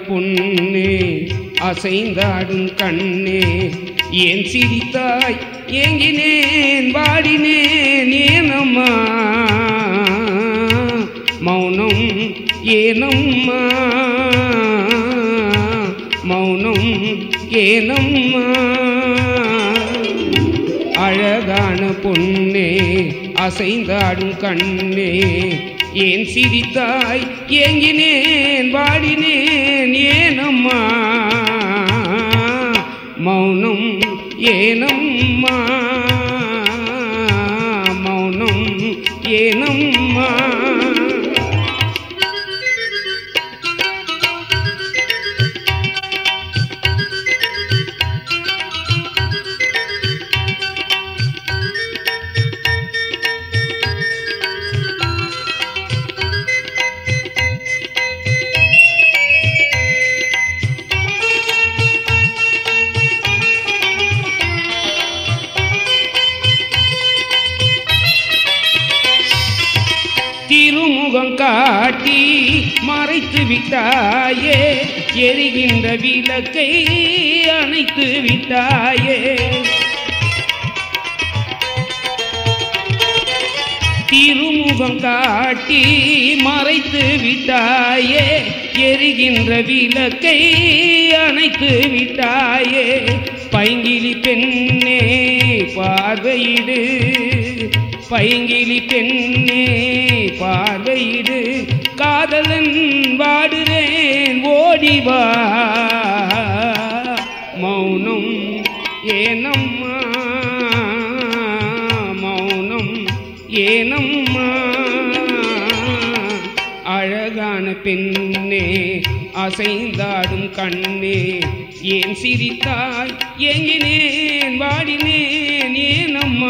பொன்னே அசைந்தாடும் கண்ணே ஏன் சிரித்தாய் ஏங்கினேன் வாடினேன் ஏனம்மா மௌனம் ஏனம்மா மௌனம் ஏனம்மா அழகான பொன்னே அசைந்தாடும் கண்ணே ஏன் சிரித்தாய் ஏங்கினேன் வாடினேன் ஏனம்மா மௌனம் ஏனம்மா மௌனம் ஏனம்மா திருமுகம் காட்டி மறைத்து விட்டாயே எரிகின்ற விளக்கை அணைத்து விட்டாயே திருமுகம் காட்டி மறைத்து விட்டாயே எரிகின்ற விளக்கை அணைத்து விட்டாயே பைங்கிலி பெண்ணே பார்வையிடு பைங்கிலி பெண்ணே பார்வையிடு காதலன் வாடுறேன் ஓடிவா மௌனம் ஏனம்மா மௌனம் ஏனம்மா அழகான பெண்ணே அசைந்தாடும் கண்ணே ஏன் சிரித்தாய் ஏங்கினேன் வாடினேன் ஏனம்மா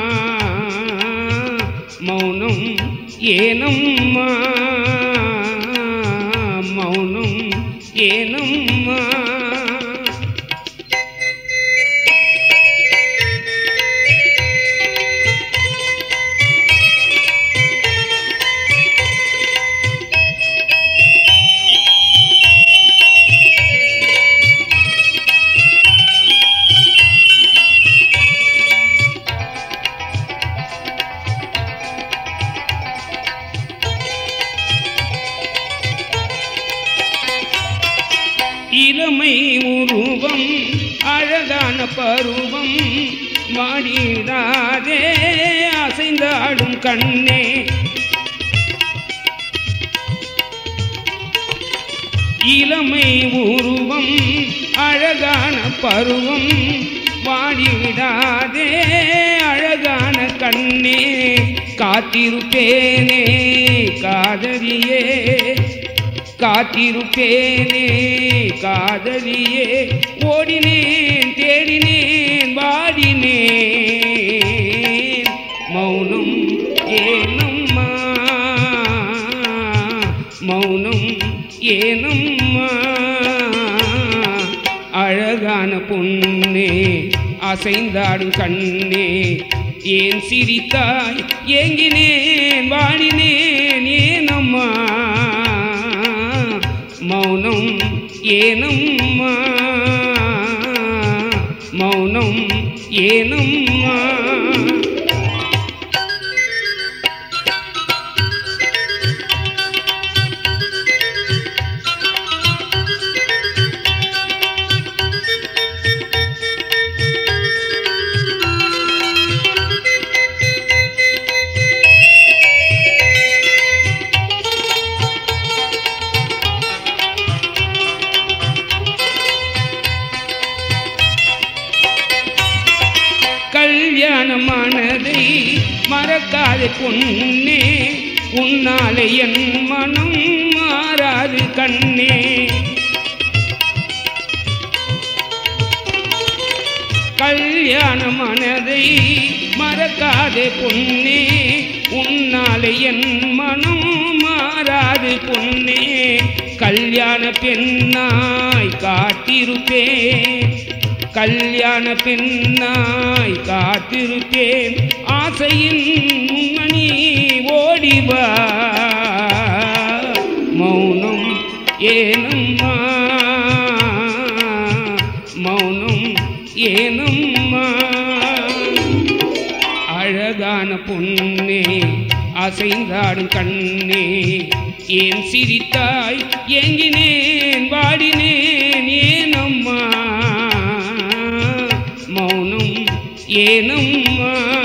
மௌனம் ஏனம்மா மௌனம் ஏனம்மா இளமை உருவம் அழகான பருவம் மாடிடாதே அசைந்தாடும் கண்ணே இளமை உருவம் அழகான பருவம் வாடிவிடாதே அழகான கண்ணே காத்திருப்பேனே காதலியே காத்திருப்பேனே காதலியே ஓடினேன் தேடினேன் வாடினேன் மௌனம் ஏனம்மா மௌனம் ஏனம்மா அழகான பொன்னே அசைந்தாடும் கண்ணே ஏன் சிரித்தாய் ஏங்கினேன் வாடினேன் ஏனம்மா மௌனம் ஏனம்மா மௌனம் ஏனம்மா கல்யாணமானதை மறக்காத பொன்னே உன்னாலே என் மனம் மாறாது கண்ணே கல்யாணமானதை மறக்காதே பொன்னே உன்னாலே என் மனம் மாறாது பொன்னே கல்யாண பெண்ணாய் காத்திருப்பேன் கல்யாண பெண்ணாய் காத்திருப்பேன் ஆசையின் முன்னணி ஓடிவா மௌனம் ஏனம்மா ஏனம்மா அழகான பொன்னே அசைந்தாடும் கண்ணே ஏன் சிரித்தாய் ஏங்கினேன் வாடினேன் ஏனம்மா மௌனம் ஏனம்மா